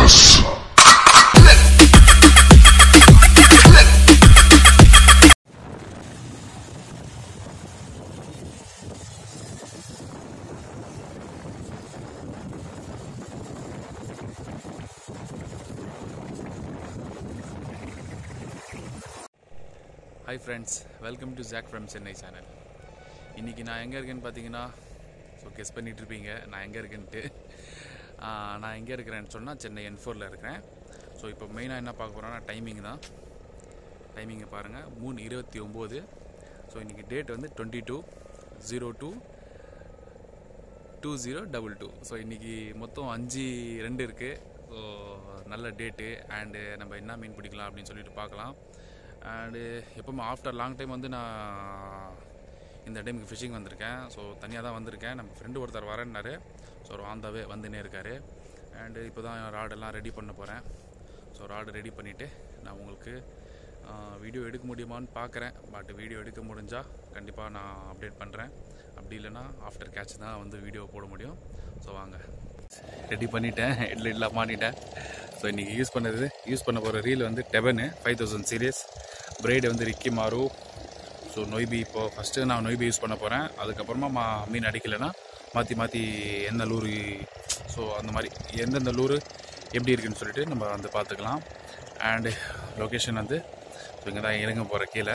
Yes. Hi friends welcome to Jack from Chennai channel இன்றைக்கி நான் எங்கே இருக்கேன்னு பார்த்தீங்கன்னா ஸோ கெஸ் பண்ணிட்டு இருப்பீங்க நான் எங்கே இருக்கேன்ட்டு ஆஹ், நான் எங்கே இருக்கிறேன்னு சொன்னால் சென்னை என் ஃபோரில் இருக்கிறேன் ஸோ இப்போ மெயினாக என்ன பார்க்க போகிறோன்னா டைமிங் தான் டைமிங்கை பாருங்கள் மூணு இருபத்தி ஒம்பது ஸோ இன்றைக்கி டேட் வந்து twenty two zero two two zero double two so இன்றைக்கி மொத்தம் அஞ்சு ரெண்டு இருக்குது ஸோ நல்ல டேட்டு அண்டு நம்ம என்ன மீன் பிடிக்கலாம் அப்படின்னு சொல்லிட்டு பார்க்கலாம் அண்டு எப்பவுமே ஆஃப்டர் லாங் டைம் வந்து நான் இந்த டைமுக்கு ஃபிஷிங் வந்திருக்கேன் ஸோ தனியாக தான் வந்திருக்கேன் நம்ம ஃப்ரெண்டு ஒருத்தர் வரேன்னாரு ஸோ ஆந்தாவே வந்துனே இருக்காரு அண்டு இப்போ தான் ராடெல்லாம் ரெடி பண்ண போகிறேன் ஸோ ராடு ரெடி பண்ணிவிட்டு நான் உங்களுக்கு வீடியோ எடுக்க முடியுமான்னு பார்க்குறேன் பட் வீடியோ எடுக்க முடிஞ்சால் கண்டிப்பாக நான் அப்டேட் பண்ணுறேன் அப்படி இல்லைன்னா ஆஃப்டர் கேட்ச் தான் வந்து வீடியோ போட முடியும் ஸோ வாங்க ரெடி பண்ணிட்டேன் ஹெட்லைட்லாம் மாட்டிட்டேன் ஸோ இன்றைக்கி யூஸ் பண்ணது யூஸ் பண்ண போகிற ரீல் வந்து டெவனு ஃபைவ் தௌசண்ட் சீரியஸ் பிரைடு வந்து ரிக்கி மாறு ஸோ நொய்பி இப்போ ஃபஸ்ட்டு நான் நொய்பி யூஸ் பண்ண போகிறேன் அதுக்கப்புறமா மா மீன் அடிக்கலைன்னா மாற்றி மாற்றி எந்த லூரு ஸோ அந்த மாதிரி எந்தெந்த லூரு எப்படி இருக்குன்னு சொல்லிட்டு நம்ம வந்து பார்த்துக்கலாம் அண்டு லொக்கேஷன் வந்து ஸோ இங்கே தான் இறங்க போகிற கீழே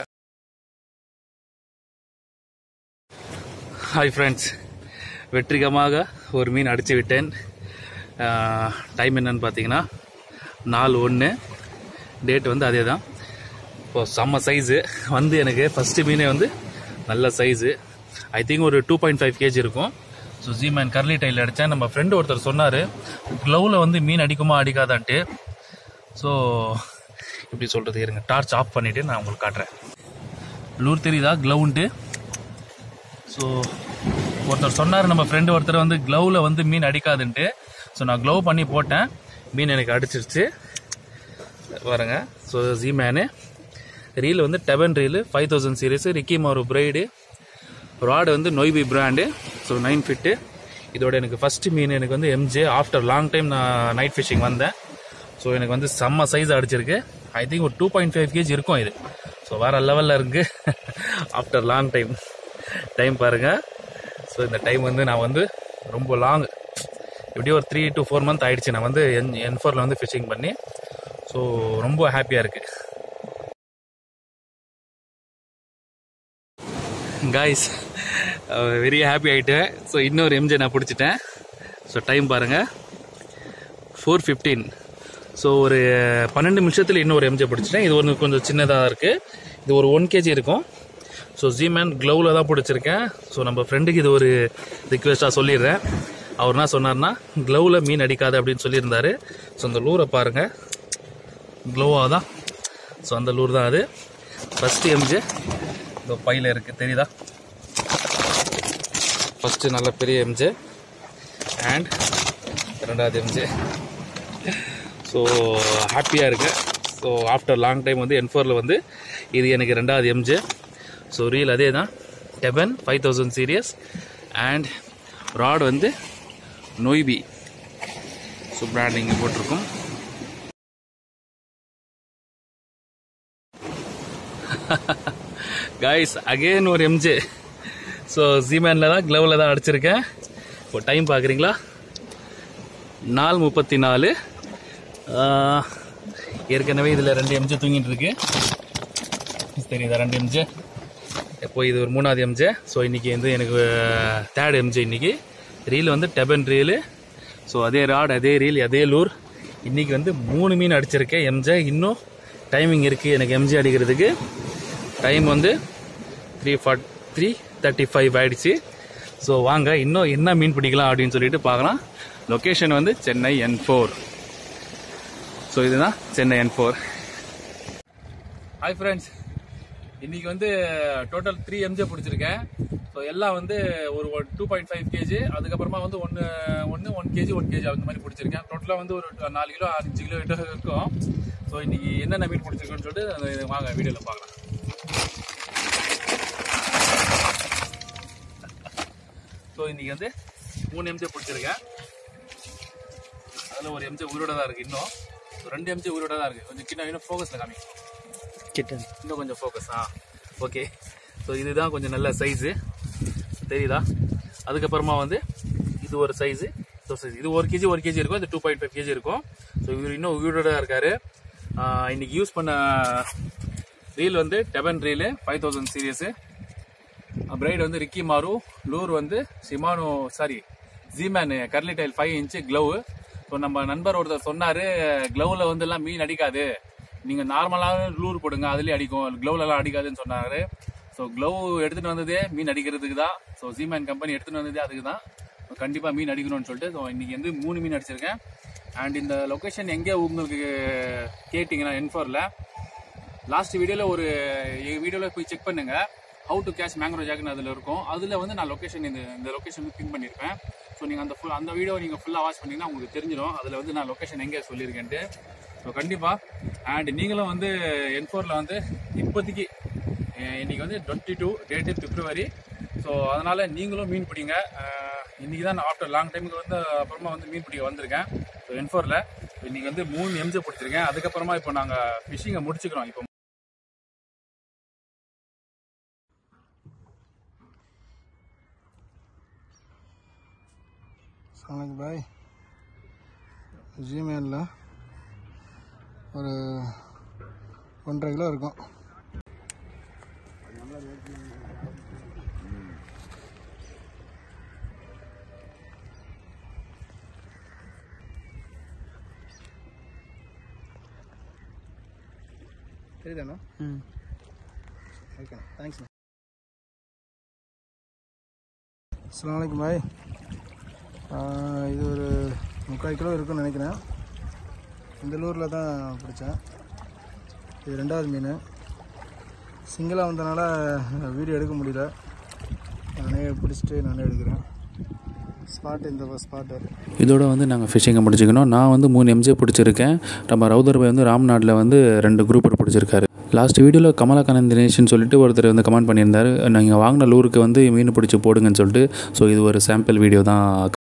ஹாய் ஃப்ரெண்ட்ஸ் வெற்றிகரமாக ஒரு மீன் அடித்து விட்டேன் டைம் என்னன்னு பார்த்தீங்கன்னா நாலு ஒன்று டேட் வந்து அதே தான் இப்போ செம்ம சைஸு வந்து எனக்கு ஃபஸ்ட்டு மீனே வந்து நல்ல சைஸு ஐ திங்க் ஒரு டூ பாயிண்ட் ஃபைவ் கேஜி இருக்கும் ஸோ ஜீமேன் கர்லி டைல் அடித்தேன் நம்ம ஃப்ரெண்டு ஒருத்தர் சொன்னார் க்ளவுவில் வந்து மீன் அடிக்குமா அடிக்காதான்ட்டு ஸோ எப்படி சொல்கிறது இருங்க டார்ச் ஆஃப் பண்ணிவிட்டு நான் உங்களுக்கு காட்டுறேன் லூர் தெரியுதா க்ளவுன்ட்டு ஸோ ஒருத்தர் சொன்னார் நம்ம ஃப்ரெண்டு ஒருத்தர் வந்து க்ளவுவில் வந்து மீன் அடிக்காதுன்ட்டு ஸோ நான் க்ளவ் பண்ணி போட்டேன் மீன் எனக்கு அடிச்சிருச்சு வரங்க ஸோ ஜி மேனு ரீல் வந்து டெவன் reel five thousand series Rikimaru braid rod வந்து Noeby brand so nine feet இதோட எனக்கு ஃபஸ்ட்டு மீன் எனக்கு வந்து எம்ஜே ஆஃப்டர் லாங் டைம் நான் நைட் ஃபிஷிங் வந்தேன் ஸோ எனக்கு வந்து செம்ம சைஸ் அடிச்சிருக்கு ஐ திங்க் ஒரு டூ பாயிண்ட் ஃபைவ் கேஜி இருக்கும் இது ஸோ வேற லெவலில் இருக்கு ஆஃப்டர் லாங் டைம் டைம் பாருங்க ஸோ இந்த டைம் வந்து நான் வந்து ரொம்ப லாங் எப்படியும் ஒரு த்ரீ டு ஃபோர் மந்த் ஆயிடுச்சு நான் வந்து என் என் ஃபோரில் வந்து ஃபிஷிங் பண்ணி ஸோ ரொம்ப ஹாப்பியாக இருக்கு காய்ஸ் வெரி ஹாப்பி ஆகிட்டேன் ஸோ இன்னொரு எம்ஜே நான் பிடிச்சிட்டேன் ஸோ டைம் பாருங்கள் ஃபோர் ஃபிஃப்டீன் ஸோ ஒரு பன்னெண்டு நிமிஷத்தில் இன்னொரு எம்ஜே பிடிச்சிட்டேன் இது ஒன்று கொஞ்சம் சின்னதாக இருக்குது இது ஒரு ஒன் கேஜி இருக்கும் ஸோ ஜிமேன் க்ளவுவில் தான் பிடிச்சிருக்கேன் ஸோ நம்ம ஃப்ரெண்டுக்கு இது ஒரு ரிக்வெஸ்ட்டாக சொல்லிடுறேன் அவர் என்ன சொன்னார்னா க்ளவுவில் மீன் அடிக்காது அப்படின்னு சொல்லியிருந்தாரு ஸோ அந்த லூரை பாருங்கள் க்ளோவாக தான் ஸோ அந்த லூர் தான் அது ஃபஸ்ட்டு எம்ஜே இந்த பையில் இருக்குது தெரியுதா ஃபஸ்ட்டு நல்ல பெரிய எம்ஜே அண்ட் ரெண்டாவது எம்ஜே ஸோ ஹாப்பியாக இருக்கேன் ஸோ ஆஃப்டர் லாங் டைம் வந்து என்ஃபோரில் வந்து இது எனக்கு ரெண்டாவது எம்ஜே ஸோ ரீல் அதே தான் டெபன் five thousand series and rod வந்து நொய்பி ஸோ பிராண்ட் இங்கே போட்டிருக்கும் காய்ஸ் அகெயின் ஒரு எம்ஜே ஸோ ஜிமேனில் தான் க்ளவில் தான் அடிச்சிருக்கேன் இப்போ டைம் பார்க்குறீங்களா நாலு முப்பத்தி நாலு ஆஹ், ஏற்கனவே இதில் ரெண்டு எம்ஜே தூங்கிட்டு இருக்கு தெரியுதா ரெண்டு எம்ஜே இப்போ இது ஒரு மூணாவது எம்ஜே ஸோ இன்னைக்கு வந்து எனக்கு தேர்ட் எம்ஜே இன்னைக்கு ரீல் வந்து டெபன் ரீலு ஸோ அதே ராட் அதே ரீல் அதே லூர் இன்னைக்கு வந்து மூணு மீன் அடிச்சிருக்கேன் எம்ஜே இன்னும் டைமிங் இருக்குது எனக்கு எம்ஜே அடிக்கிறதுக்கு டைம் வந்து த்ரீ ஃபார்ட் த்ரீ தேர்ட்டி ஃபைவ் ஆயிடுச்சு ஸோ வாங்க இன்னும் என்ன மீன் பிடிக்கலாம் அப்படின்னு சொல்லிட்டு பார்க்கலாம் லொக்கேஷன் வந்து சென்னை என் ஃபோர் ஸோ இதுதான் Chennai N four hi friends இன்னைக்கு வந்து டோட்டல் த்ரீ எம்ஜே பிடிச்சிருக்கேன் ஸோ எல்லாம் வந்து ஒரு டூ பாயிண்ட் ஃபைவ் கேஜி அதுக்கப்புறமா வந்து ஒன்று ஒன்று ஒன் கேஜி ஒன் கேஜி அந்த மாதிரி பிடிச்சிருக்கேன் டோட்டலாக வந்து ஒரு நாலு கிலோ அஞ்சு கிலோ கிட்ட இருக்கும் ஸோ இன்னைக்கு என்னென்ன மீன் பிடிச்சிருக்கோன்னு சொல்லிட்டு அது வாங்க வீடியோவில் பார்க்கலாம் ஸோ இன்னைக்கு வந்து மூணு எம்ஜே பிடிச்சிருக்கேன் அதில் ஒரு எம்ஜி உயிரோட தான் இருக்குது இன்னும் ஒரு ரெண்டு எம்ஜி உயிரோட தான் இருக்குது கொஞ்சம் கிட்ட இன்னும் ஃபோக்கஸில் காமிக்கும் கிட்ட இன்னும் கொஞ்சம் ஃபோக்கஸ் ஆ ஓகே ஸோ இதுதான் கொஞ்சம் நல்ல சைஸு தெரியுதா அதுக்கப்புறமா வந்து இது ஒரு சைஸு ஸோ சைஸ் இது ஒரு கேஜி ஒரு கேஜி இருக்கும் இது டூ பாயிண்ட் ஃபைவ் கேஜி இருக்கும் ஸோ இவர் இன்னும் உயிரோட இருக்காரு ஆ, இன்னைக்கு யூஸ் பண்ண ரீல் வந்து டெபன் reel five thousand series braid வந்து ரிக்கி மாரு லூர் வந்து Shimano sorry Z Man curly tail five inch glow so நம்ம நண்பர் ஒருத்தர் சொன்னார் க்ளவுவில் வந்து எல்லாம் மீன் அடிக்காது நீங்கள் நார்மலாக லூர் போடுங்க அதுலேயே அடிக்கும் க்ளவுலலாம் அடிக்காதுன்னு சொன்னார் ஸோ க்ளவ் எடுத்துகிட்டு வந்ததே மீன் அடிக்கிறதுக்கு தான் ஸோ ஜிமேன் கம்பெனி எடுத்துகிட்டு வந்ததே அதுக்கு தான் கண்டிப்பாக மீன் அடிக்கணும்னு சொல்லிட்டு ஸோ இன்றைக்கி வந்து மூணு மீன் அடிச்சிருக்கேன் அண்ட் இந்த லொக்கேஷன் எங்கே உங்களுக்கு கேட்டிங்கன்னா என்ஃபோரில் லாஸ்ட் வீடியோவில் ஒரு வீடியோவில் போய் செக் பண்ணுங்க ஹவு டு கேஷ் மேங்க்ரோ ஜாக்னு அதில் இருக்கும் அதில் வந்து நான் லொக்கேஷன் இந்த இந்த லொக்கேஷன் பின் பண்ணியிருப்பேன் ஸோ நீங்கள் அந்த ஃபுல் அந்த வீடியோ நீங்கள் ஃபுல்லாக வாட்ச் பண்ணீங்கன்னா உங்களுக்கு தெரிஞ்சிடும் அதில் வந்து நான் லொக்கேஷன் எங்கே சொல்லியிருக்கேன்ட்டு ஸோ கண்டிப்பாக அண்ட் நீங்களும் வந்து என்ஃபோரில் வந்து இப்போதைக்கு அஹ், இன்னைக்கு வந்து twenty two date February so அதனால் நீங்களும் மீன் பிடிங்க அஹ், இன்னைக்கு தான் நான் ஆஃப்டர் லாங் டைமுக்கு வந்து அப்புறமா வந்து மீன் பிடிக்க வந்திருக்கேன் ஸோ என்ஃபோரில் இன்னைக்கு வந்து மூணு எம்ஜி பிடிச்சிருக்கேன் அதுக்கப்புறமா இப்போ நாங்கள் ஃபிஷிங்கை முடிச்சுக்கிறோம் இப்போ சாணக்கு பாய் ஜிமெயிலில் ஒரு ஒன்றரை கிலோ இருக்கும் தெரியுதாண்ணா ம் ஓகே தேங்க்ஸ் அஸ்லாம் வலைக்கம் பாய் ஆஹ் இது ஒரு முக்கால் கிலோ இருக்குன்னு நினைக்கிறேன் இந்த லூரில் தான் பிடிச்சேன் இது ரெண்டாவது மீன் சிங்கிளாக வந்தனால வீடியோ எடுக்க முடியல நானே பிடிச்சிட்டு நானே எடுக்கிறேன் ஸ்பாட் இந்த ஸ்பாட்டு இதோட வந்து நாங்கள் ஃபிஷிங்கை முடிச்சுக்கணும் நான் வந்து மூணு எம்ஜி பிடிச்சிருக்கேன் நம்ம ரவுதர் பாய் வந்து ராம்நாட்டில் வந்து ரெண்டு குரூப்பர் பிடிச்சிருக்காரு லாஸ்ட் வீடியோவில் கமலாகானந்த் தினேஷ்னு சொல்லிட்டு ஒருத்தர் வந்து கமெண்ட் பண்ணியிருந்தாரு நீங்கள் வாங்கின லூருக்கு வந்து மீன் பிடிச்சி போடுங்கன்னு சொல்லிட்டு ஸோ இது ஒரு சாம்பிள் வீடியோ தான்